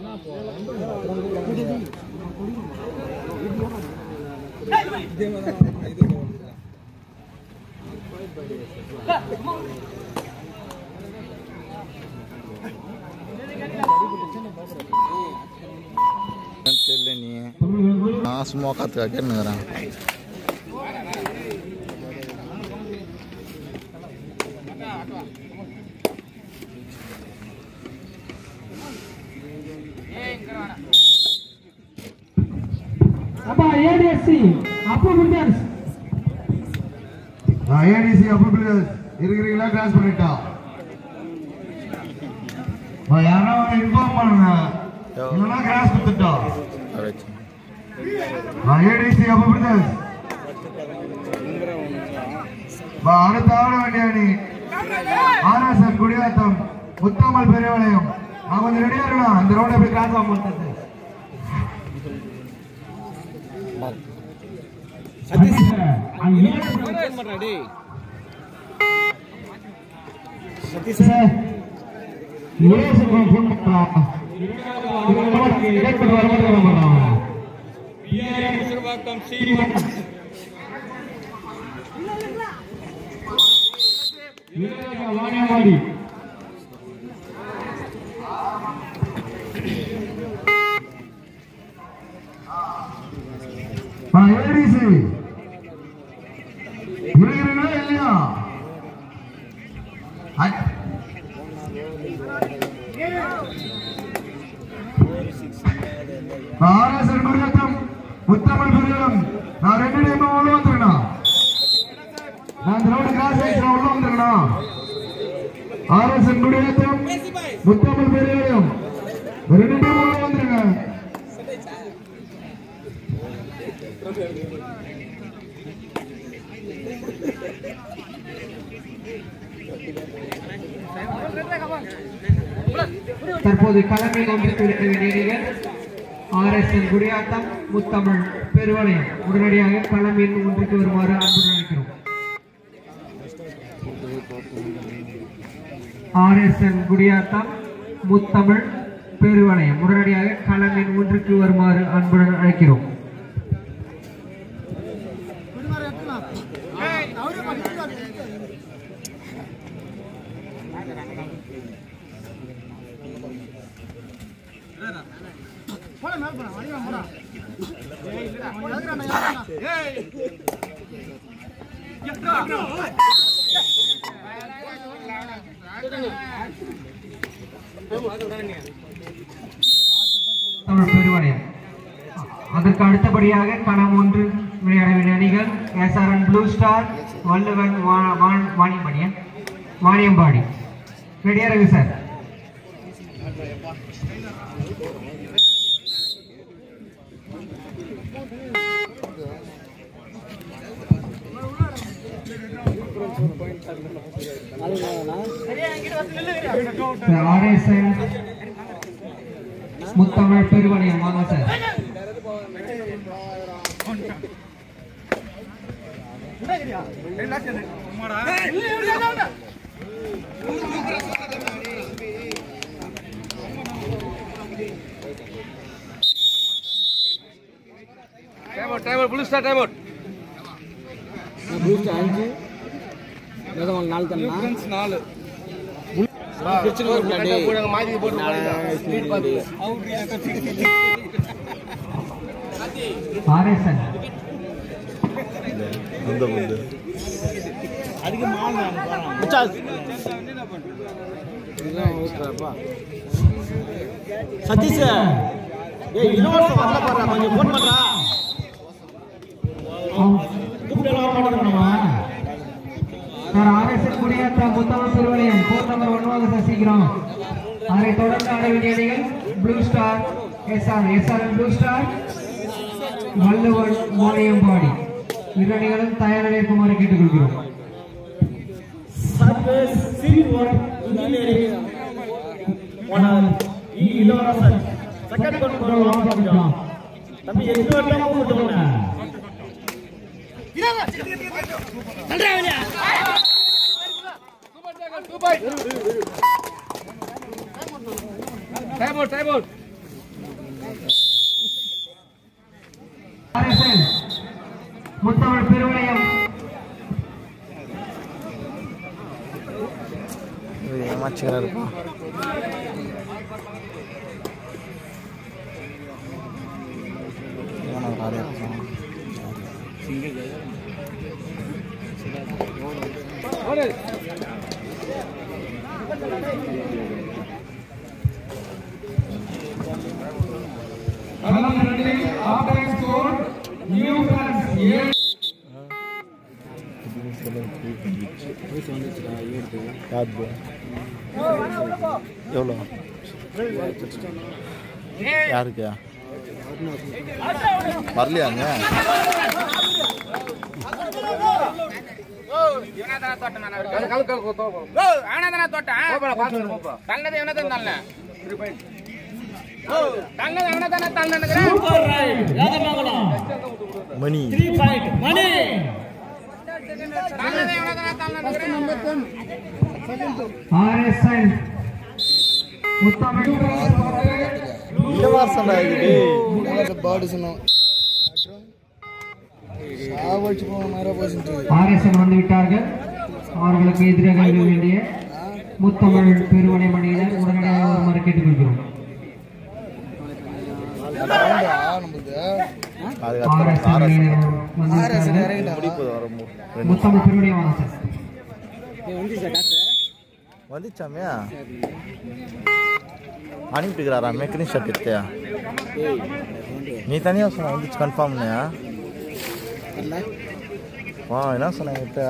தெரியல நீ நான் சும்மா உட்காந்து கேட்டுக்கிறேன் அப்பா ஏடிஎஸ்சி அப்போ பில்டர்ஸ் ஏடிசி அப்போ இருக்கிறீங்களா கிராஸ் பண்ணிட்டா யாரோ இன்ஃபார்ம் பண்ணுங்க இல்லைன்னா கிராஸ் கொடுத்துட்டோம் ஏடிசி அப்போ பிரதர்ஸ் அடுத்த ஆட வேண்டிய அணி ஆர்எஸ்என் குடியாத்தம் முத்தாமல் பெரியவளையம் நான் கொஞ்சம் ரெடியா இருக்கணும் இந்த ரவுண்ட் எப்படி கிராஸ் ஆக மாட்டேன் வாணியவாடி ஏடிசி இருக்கிறீங்களா இல்லையா அ- ஆர்எஸ்என் குடியாத்தம் முத்தமிழ் பெரியவரம் நான் ரெண்டு டைம் உள்ள வந்துருக்கணும் நான் இந்த ரோடு கிராஸ் ஆயிடுச்சு உள்ள வந்துருக்கணும் ஆர்எஸ்என் குடியாத்தம் முத்தமிழ் பெரியவரம் ரெண்டு டைம் உள்ள வந்துருங்க தற்போது களமில் ஒன்றுக்கு விட வேண்டியீர்கள் ஆர்எஸ்என் குடியாத்தம் முத்தமிழ் பெருவளையம் உடனடியாக களமில் ஒன்றுக்கு வருமாறு அன்புடன் அழைக்கிறோம் ஆர்எஸ்என் குடியாத்தம் முத்தமிழ் பெருவளையம் உடனடியாக களமின் ஒன்றுக்கு வருமாறு அன்புடன் அழைக்கிறோம் தமிழ் பெருவளையம் அதற்கு அடுத்தபடியாக களம் ஒன்று விளையாட வேண்டிய அணிகள் எஸ்ஆர்என் ப்ளூ ஸ்டார் வள்ளுவன் வா- வா- வாணியம்படியன் வாணியம்பாடி ரெடியா இருக்கு சார் ஆர்எஸ்என் முத்தமிழ் பெருவளையம் வாங்க சார் ஆர்எஸ்என் அந்த வந்து சதீஷ் ஏய் இலவசம் வரல பாரு கொஞ்சம் ஃபோன் பண்றா sir RSN Gudiyatham Muthamizh Peruvalayam phone number one வாங்க சார் சீக்கிரம் அதை தொடர்ந்து ஆட வேண்டிய அணிகள் blue star SR SRN blue star Valluvan Vaniyambadi இரு அணிகளும் தயாராக இருக்குமாறு கேட்டுக்கொள்கிறோம் service silver engineering owner E Ilavarasan second கொண்டு வாங்க தம்பி எட்டு வரலாம் கூப்பிட்டு ஆர்எஸ்எல் முத்தமிழ் பெருவளையம் ஏமாச்சுக்கிறாருப்பா இவனை ஒரு ஆளு இருக்கான். களம் இரண்டில் ஆஃப்லைன் ஸ்கோர் நியூ பிரான்ஸ் ஏழு யாரு எவ்வளோ யாருக்கு வரலையாங்க ಆನಂದನ ತೋಟ ತನ್ನದ ಏನದ ತನ್ನ ತನ್ನದ ಏನದನ ತನ್ನ சூப்பர் ரைட் யாதமங்கலம் மணி 3 பாயிண்ட் மணி ತನ್ನದ ಏನದನ ತನ್ನ ஆர்எஸ்எல் முத்தமிழ் இளவாசண்டா இது ஆர்எஸ்எல் வந்து விட்டார்கள் அவர்களுக்கு எதிராக எழுத வேண்டிய முத்தமிழ் பெருவனை மணியினர் உடனடியாக வருமாறு கேட்டுக்கொள்கிறோம் பாதுகாத்து ஆர்எஸ்எல் ஆர்எஸ் அணியினர் வந்து விட்டார்கள். முடிப்பு வரும் முத்தமிழ் பெருவனை வாங்க சார் வந்துச்சாமியா அனுப்பிட்டுக்கிறாரா மெக்கனிக் ஷர்ட் எடுத்தியா நீ தனியாக சொன்ன வந்துச்சு கன்ஃபார்ம்னியா வா என்ன சொன்ன என்கிட்ட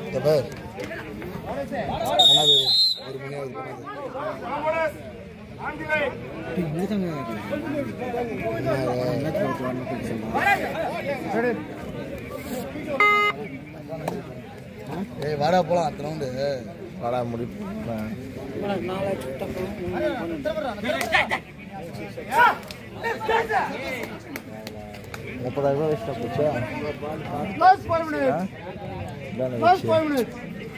ஏய் வாடா போலாம் அத்தனை உண்டு வாடா முடிப்பு முப்பதாயிரம் ரூபாய் வேஸ்ட்டாக போச்சா ஆ? இதானே வச்சு.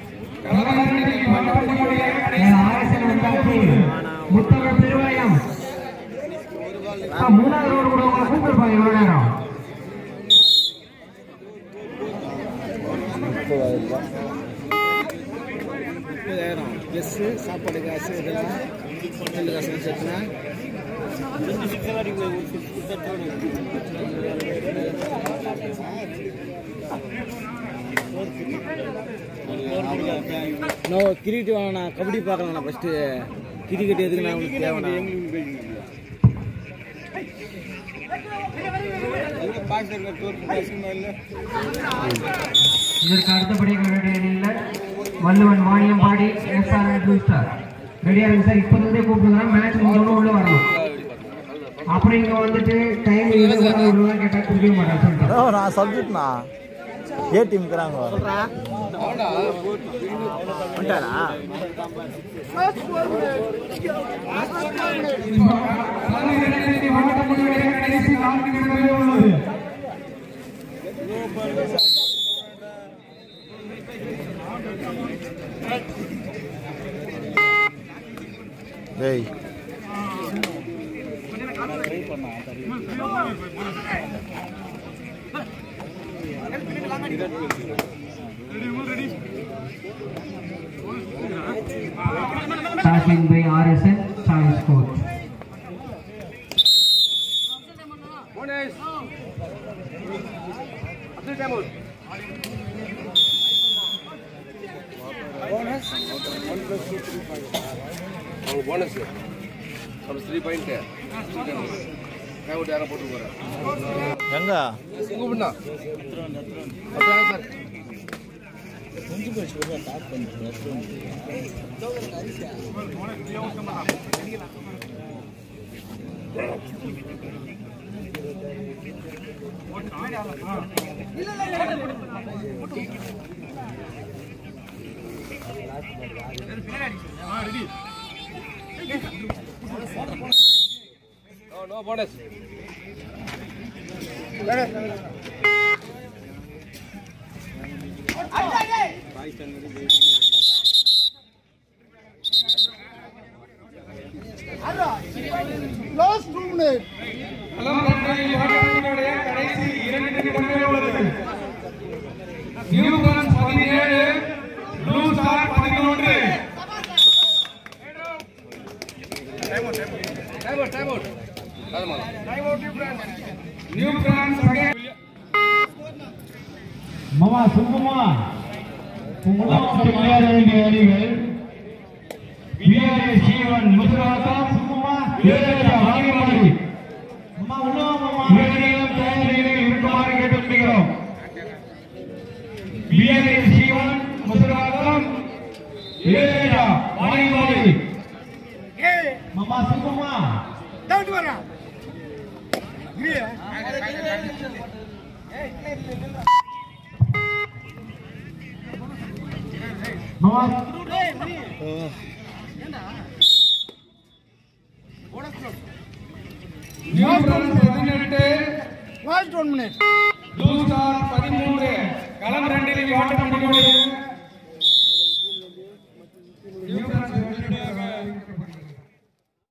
ஆர்எஸ்எல் வந்தாச்சு முத்தமிழ் பெருவளையம் ஆ, மூணாவது ரோடு கூட உங்களை கூப்பிட்டுருப்பாங்க இவ்வளோ நேரம் முப்பதாயிரம் ரூபாய் முப்பதாயிரம் ப்ளஸ் சாப்பாடு காசு இதெல்லாம் ஹோட்டல் காசு சேர்த்துனா நான் கிரிக்கெட் வேணாம் கபடி பார்க்கலாம் ஃபஸ்ட்டு கிரிக்கெட் எதுக்கு நான் உங்களுக்கு தேவைண்ணா இதற்கு அடுத்தபடியாக வேண்டிய அணியில் Valluvan Vaniyambadi SR blue star ரெடியா இருக்கு சார் இப்போ இருந்தே கூப்பிடுறேன் மேட்ச் முடிஞ்சோன்னு உள்ள வரணும் அப்படி இங்க வந்துட்டு டைம் விடுவாங்க கேட்டா குடிக்க மாட்டேன் சொல்லிட்டேன் ஓ, நான் சப்ஜெக்ட்ண்ணா ஏ டீமுக்குறாங்க டேய் Starting by RSN, Charles Coach. Bonus நம்ம த்ரீ பாயிண்ட் யாரை போட்டு போகிறேன் எங்க கூப்பிடுண்ணா no no bonus last two minute களம் ரெண்டில் ஆட்டத்தினுடைய கடைசி இரண்டு நிமிடங்கள் உள்ளது நியூ பிரான்ஸ் பதினேழு ப்ளூ ஸ்டார் பதினொன்று நியூ பிரான்ஸ் again. மாமா சும்மா விளையாட வேண்டிய அணிகள் பிஆர்எஸ் ஜீவன் முத்துராக்கம் சும்மா இளையராஜா வாணிமாரி அம்மா உள்ள வா மாமா உடனடியாக தயார் நிலையில் இருக்குமாறு கேட்டுக்கொள்கிறோம் பிஆர்எஸ் ஜீவன் முத்துராக்கம் இளையராஜா வாணிமாரி மாமா சும்மா மாமா நியூ பிரான்ஸ் பதினெட்டு ப்ளூ ஸ்டார் பதிமூன்று களம் ரெண்டில் ஆட்டம் முடிவுடைய